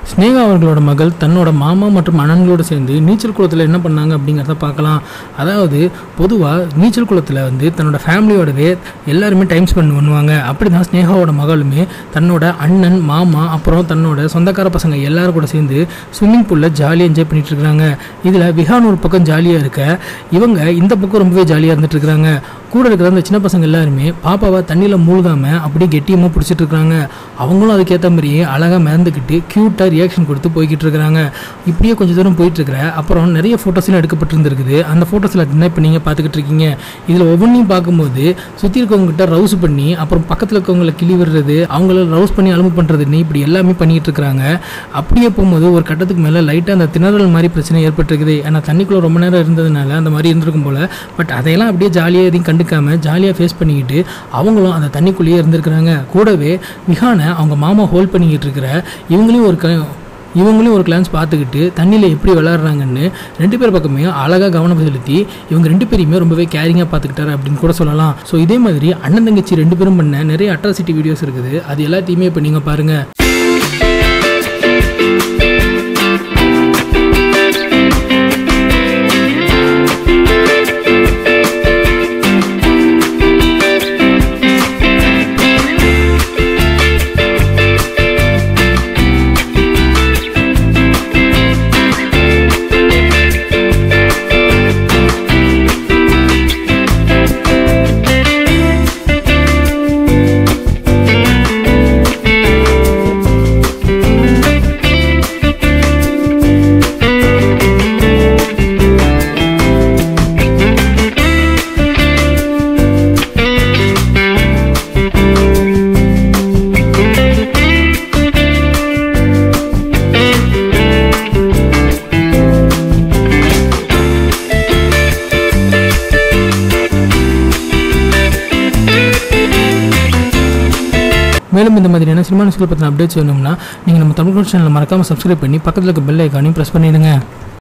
ஸ்னேகா அவர்களோட மகள் தன்னோட மாமா மற்றும் அண்ணன்களோடு சேர்ந்து நீச்சல் குளத்தில் என்ன பண்ணாங்க அப்படிங்கிறத பார்க்கலாம் அதாவது பொதுவாக நீச்சல் குளத்தில் வந்து தன்னோட ஃபேமிலியோடவே எல்லாருமே டைம் ஸ்பெண்ட் பண்ணுவாங்க அப்படி தான் ஸ்னேகாவோட மகளுமே தன்னோட அண்ணன் மாமா அப்புறம் தன்னோட சொந்தக்கார பசங்க எல்லாரும் கூட சேர்ந்து ஸ்விம்மிங் பூலில் ஜாலியாக என்ஜாய் பண்ணிட்டு இருக்காங்க இதில் விஹான் ஒரு பக்கம் ஜாலியாக இருக்க இவங்க இந்த பக்கம் ரொம்பவே ஜாலியாக இருந்துட்டு இருக்காங்க கூட இருக்கிற அந்த சின்ன பசங்க எல்லாருமே பாப்பாவை தண்ணியில் மூழ்காம அப்படியே கெட்டியமாக பிடிச்சிட்டு இருக்காங்க அவங்களும் அதுக்கேற்ற மாதிரியே அழகாக மிதந்துக்கிட்டு க்யூட்டாக ரியாக்ஷன் கொடுத்து போய்கிட்டு இருக்கிறாங்க இப்படியே கொஞ்சம் தூரம் போயிட்டு இருக்கிற அப்புறம் நிறைய ஃபோட்டோஸ்லாம் எடுக்கப்பட்டிருந்துருக்குது அந்த ஃபோட்டோஸில் என்ன இப்போ நீங்கள் பார்த்துக்கிட்டு இருக்கீங்க இதில் ஒவ்வொன்றையும் பார்க்கும்போது சுற்றி இருக்கவங்ககிட்ட ரவுஸ் பண்ணி அப்புறம் பக்கத்தில் இருக்கவங்கள கிளி விடுறது அவங்கள ரவுஸ் பண்ணி அலும்பு பண்ணுறதுன்னு இப்படி எல்லாமே பண்ணிகிட்டு இருக்கிறாங்க அப்படியே போகும்போது ஒரு கட்டத்துக்கு மேலே லைட்டாக அந்த திணறல் மாதிரி பிரச்சனை ஏற்பட்டிருக்குது ஏன்னா தண்ணிக்குள்ளே ரொம்ப நேரம் இருந்ததுனால அந்த மாதிரி இருந்திருக்கும் போல் பட் அதையெல்லாம் அப்படியே ஜாலியாக எதையும் கண்டுக்காம ஜாலியாக ஃபேஸ் பண்ணிக்கிட்டு அவங்களும் அந்த தண்ணிக்குள்ளேயே இருந்திருக்கிறாங்க கூடவே விஹானை அவங்க மாமா ஹோல்ட் பண்ணிக்கிட்டு இருக்கிற இவங்களையும் ஒரு க இவங்களையும் ஒரு கிளான்ஸ் பார்த்துக்கிட்டு தண்ணியில் எப்படி விளாட்றாங்கன்னு ரெண்டு பேர் பக்கமே அழகாக கவனம் செலுத்தி இவங்க ரெண்டு பேரையுமே ரொம்பவே கேரிங்காக பார்த்துக்கிட்டாரு அப்படின்னு கூட சொல்லலாம் ஸோ இதே மாதிரி அண்ணன் தங்கச்சி ரெண்டு பேரும் பண்ண நிறைய அட்ராசிட்டி வீடியோஸ் இருக்குது அது எல்லாத்தையுமே இப்போ நீங்கள் பாருங்கள் மேலும் இந்த மாதிரியான சினிமா நியூஸ்களை பற்றின அப்டேட்ஸ் வேணும்னா நீங்கள் நம்ம தமிழ் சேனலை மறக்காமல் சப்ஸ்கிரைப் பண்ணி பக்கத்தில் இருக்க பெல் ஐக்கானையும் ப்ரெஸ் பண்ணிடுங்க